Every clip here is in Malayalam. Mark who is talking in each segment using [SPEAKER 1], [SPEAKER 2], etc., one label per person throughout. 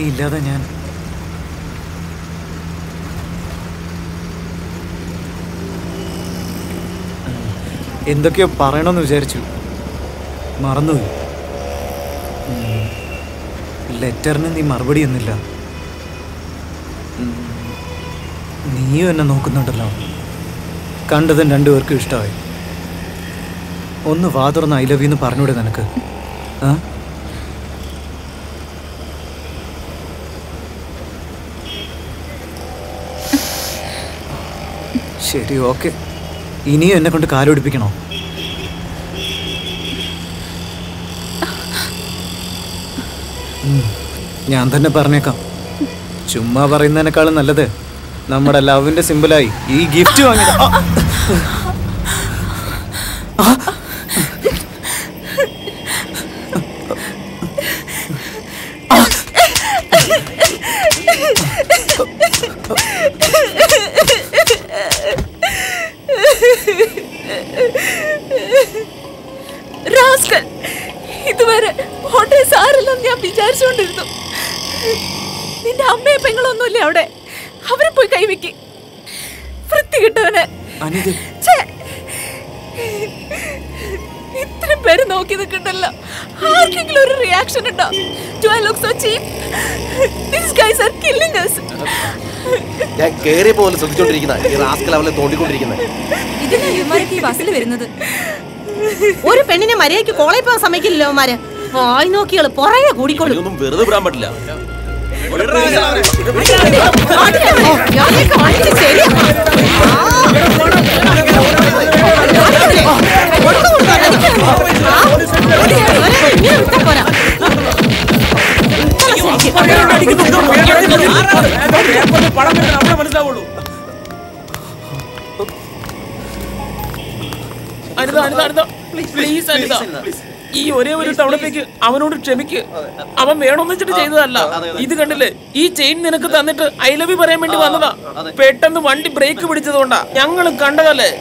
[SPEAKER 1] ഇല്ലാതെ ഞാൻ എന്തൊക്കെയോ പറയണമെന്ന് വിചാരിച്ചു മറന്നുപോയി ഉം. ലെറ്ററിന് നീ മറുപടി ഒന്നില്ല ഉം. നീയും എന്നെ നോക്കുന്നുണ്ടല്ലോ കണ്ടതും രണ്ടുപേർക്കും ഇഷ്ടമായി ഒന്ന് വാ തുറന്ന് ഐ ലവ് യു എന്ന് പറഞ്ഞൂടെ നിനക്ക് ആ ശരി ഓക്കെ ഇനിയും എന്നെ കൊണ്ട് കാലൊടിപ്പിക്കണോ ഉം, ഞാൻ തന്നെ പറഞ്ഞേക്കാം ചുമ്മാ പറയുന്നതിനേക്കാളും നല്ലത് നമ്മുടെ ലവിന്റെ സിമ്പിളായി ഈ ഗിഫ്റ്റ് വാങ്ങിയത് ആ!
[SPEAKER 2] റാസ്കൽ ഇതുവരെ ഹോട്ടൽ സാറില്ലെന്ന് ഞാൻ വിചാരിച്ചുകൊണ്ടിരുന്നു നിന്റെ അമ്മയെ പെങ്ങളൊന്നുമില്ലേ അവിടെ അവരെ പോയി കൈവയ്ക്ക് വൃത്തി കിട്ടവനെ
[SPEAKER 1] അനിത്
[SPEAKER 2] ഛേ! ഇത്രയും പേര് നോക്കി നിൽക്കണ്ടല്ലോ ആർക്കെങ്കിലും ഒരു റിയാക്ഷൻ ഉണ്ടോ do I look so cheap these guys are killing us
[SPEAKER 3] ഞാൻ കേറിയ പോലെ ശ്രദ്ധിച്ചോണ്ടിരിക്കുന്ന ഈ റാസ്കൽ അവളെ തോണ്ടിക്കൊണ്ടിരിക്കുന്നത്
[SPEAKER 4] ഇതിനാ ഇവന്മാരൊക്കെ ഈ ബസ്സിൽ വരുന്നത്
[SPEAKER 5] ഒരു പെണ്ണിനെ മര്യാദയ്ക്ക് കോളേജ് പോകാൻ സമ്മതിക്കില്ലല്ലോ അവന്മാര് വായി നോക്കിയാള് പുറകെ കൂടിക്കോളും
[SPEAKER 3] ഇതൊന്നും വെറുതെ വിടാൻ പറ്റില്ല
[SPEAKER 5] ഇയാളെയൊക്കെ അടിച്ച് ശരിയാക്കണം. ആ, ഇവരെ ഇങ്ങനെ വിട്ടാ പോരാ.
[SPEAKER 6] അനിത അനിത അനിത പ്ലീസ് അനിത ഈ ഒരേ ഒരു തവണത്തേക്ക് അവനോട് ക്ഷമിക്ക് അവൻ വേണമെന്ന് വെച്ചിട്ട് ചെയ്തതല്ല ഇത് കണ്ടില്ലേ ഈ ചെയിൻ നിനക്ക് തന്നിട്ട് ഐ ലവ് യു പറയാൻ വേണ്ടി വന്നതാ പെട്ടെന്ന് വണ്ടി ബ്രേക്ക് പിടിച്ചതുകൊണ്ടാ ഞങ്ങളും കണ്ടതല്ലേ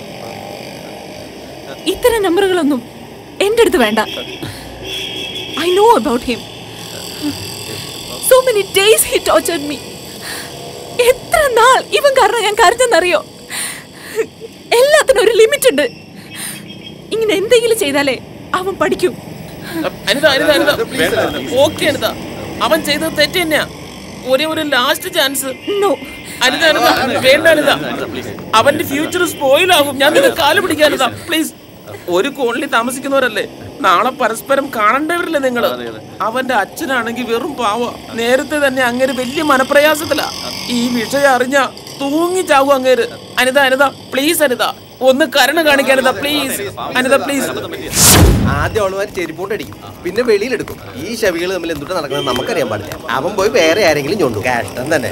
[SPEAKER 2] ഇത്തരം നമ്പറുകളൊന്നും എൻ്റെ അടുത്ത് വേണ്ട I know about him so many days he tortured me എത്ര നാൾ ഇവൻ കാരണം ഞാൻ കരഞ്ഞെന്നറിയോ എല്ലാത്തിനും ഒരു ലിമിറ്റ് ഉണ്ട് ഇങ്ങനെ എന്തെങ്കിലും ചെയ്താലേ അവൻ പഠിക്കും
[SPEAKER 6] അനിത അനിത അനിത ഓക്കെ അനിത അവൻ ചെയ്തത് തെറ്റ് തന്നെയാ ഒരേ ഒരു last chance
[SPEAKER 2] no
[SPEAKER 6] Anitha Anitha വേണ്ട അനിത അവന്റെ ഫ്യൂച്ചർ സ്പോയിൽ ആകും ഞാൻ നിന്നെ കാല് പിടിക്കാൻ അനിത പ്ലീസ് ഒരു കോളനി താമസിക്കുന്നവരല്ലേ നാളെ പരസ്പരം കാണേണ്ടവരല്ലേ നിങ്ങള് അവന്റെ അച്ഛനാണെങ്കിൽ വെറും പാവ നേരത്തെ തന്നെ അങ്ങേര് വലിയ മനപ്രയാസത്തിലാ ഈ വിഷയം അറിഞ്ഞ തൂങ്ങി ചാവും അങ്ങേര് അനിത അനിത പ്ലീസ് അനിത ഒന്ന് കരുണ കാണിക്കാൻ അനിത പ്ലീസ് അനിത പ്ലീസ്
[SPEAKER 3] ആദ്യം അവളുമാർ ചെരിപ്പോട്ട് അടിക്കും പിന്നെ വെളിയിലെടുക്കും ഈ ശവികൾ തമ്മിൽ എന്തുട്ട് നടക്കുന്നത് നമുക്കറിയാൻ പാടില്ല അവൻ പോയി വേറെ ആരെങ്കിലും ചൊണ്ടു കഷ്ടം തന്നെ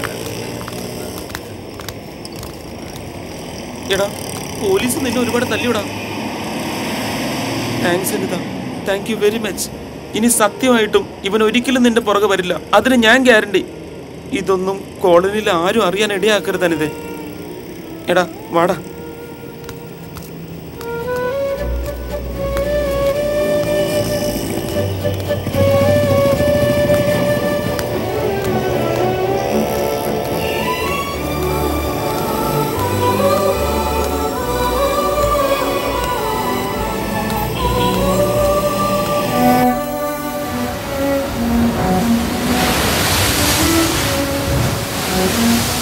[SPEAKER 6] എടാ പോലീസ് നിന്നെ ഒരുപാട് തല്ലിവിടാം thanks Anitha thank you very much ഇനി സത്യമായിട്ടും ഇവൻ ഒരിക്കലും നിന്റെ പുറകെ വരില്ല അതിന് ഞാൻ ഗ്യാരണ്ടി ഇതൊന്നും കോളനിയിൽ ആരും അറിയാൻ ഇടയാക്കരുത് അനിതേ എടാ വാടാ
[SPEAKER 2] ആ